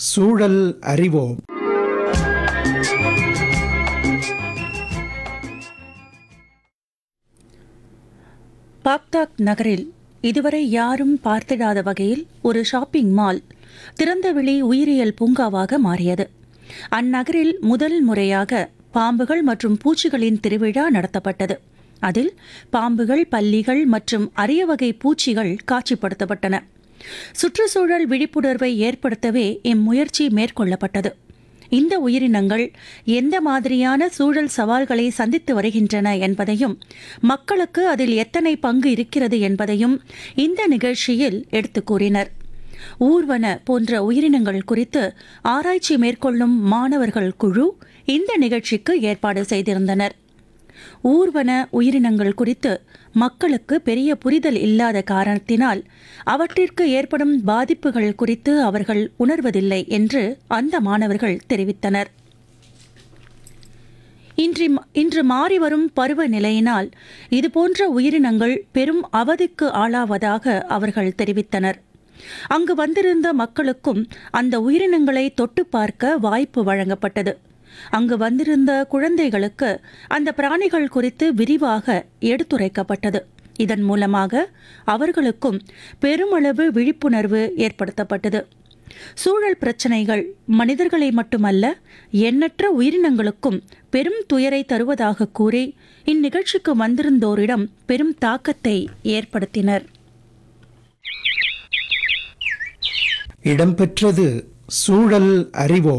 சூழல் அறிவோம் பாக்தாக் நகரில் இதுவரை யாரும் பார்த்திடாத வகையில் ஒரு ஷாப்பிங் மால் திறந்தவெளி உயிரியல் பூங்காவாக மாறியது அந்நகரில் முதல் முறையாக பாம்புகள் மற்றும் பூச்சிகளின் திருவிழா நடத்தப்பட்டது அதில் பாம்புகள் பல்லிகள் மற்றும் அரிய வகை பூச்சிகள் காட்சிப்படுத்தப்பட்டன சுற்றுச்சூழல் விழிப்புணர்வை ஏற்படுத்தவே இம்முயற்சி மேற்கொள்ளப்பட்டது இந்த உயிரினங்கள் எந்த மாதிரியான சூழல் சவால்களை சந்தித்து வருகின்றன என்பதையும் மக்களுக்கு அதில் எத்தனை பங்கு இருக்கிறது என்பதையும் இந்த நிகழ்ச்சியில் எடுத்துக் கூறினர் ஊர்வன போன்ற உயிரினங்கள் குறித்து ஆராய்ச்சி மேற்கொள்ளும் மாணவர்கள் குழு இந்த நிகழ்ச்சிக்கு ஏற்பாடு செய்திருந்தனர் ஊர்வன உயிரினங்கள் குறித்து மக்களுக்கு பெரிய புரிதல் இல்லாத காரணத்தினால் அவற்றிற்கு ஏற்படும் பாதிப்புகள் குறித்து அவர்கள் உணர்வதில்லை என்று அந்த மாணவர்கள் தெரிவித்தனர் இன்றி இன்று மாறிவரும் பருவநிலையினால் இதுபோன்ற உயிரினங்கள் பெரும் அவதிக்கு ஆளாவதாக அவர்கள் தெரிவித்தனர் அங்கு வந்திருந்த மக்களுக்கும் அந்த உயிரினங்களை தொட்டு பார்க்க வாய்ப்பு வழங்கப்பட்டது அங்கு வந்திருந்த குழந்தைகளுக்கு அந்த பிராணிகள் குறித்து விரிவாக எடுத்துரைக்கப்பட்டது இதன் மூலமாக அவர்களுக்கும் பெருமளவு விழிப்புணர்வு ஏற்படுத்தப்பட்டது சூழல் பிரச்சினைகள் மனிதர்களை மட்டுமல்ல எண்ணற்ற உயிரினங்களுக்கும் பெரும் துயரை தருவதாக கூறி இந்நிகழ்ச்சிக்கு வந்திருந்தோரிடம் பெரும் தாக்கத்தை ஏற்படுத்தினர் இடம்பெற்றது சூழல் அறிவோம்